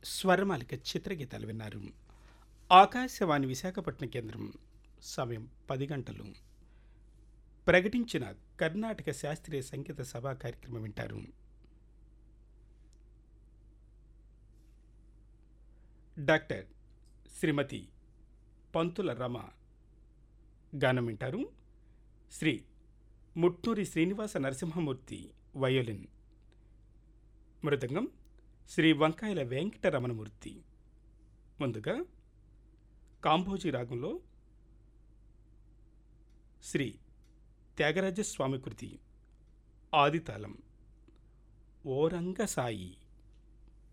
స్వరమాలిక చిత్రగీతాలు విన్నారు ఆకాశవాణి విశాఖపట్నం కేంద్రం సమయం పది గంటలు ప్రకటించిన కర్ణాటక శాస్త్రీయ సంగీత సభా కార్యక్రమం వింటారు డాక్టర్ శ్రీమతి పంతుల రమ గానం వింటారు శ్రీ ముట్నూరి శ్రీనివాస నరసింహమూర్తి వయోలిన్ మృదంగం శ్రీ వంకాయల వెంకటరమణమూర్తి ముందుగా కాంభోజీ రాగంలో శ్రీ త్యాగరాజ స్వామి కృతి ఆదితాళం ఓరంగ సాయి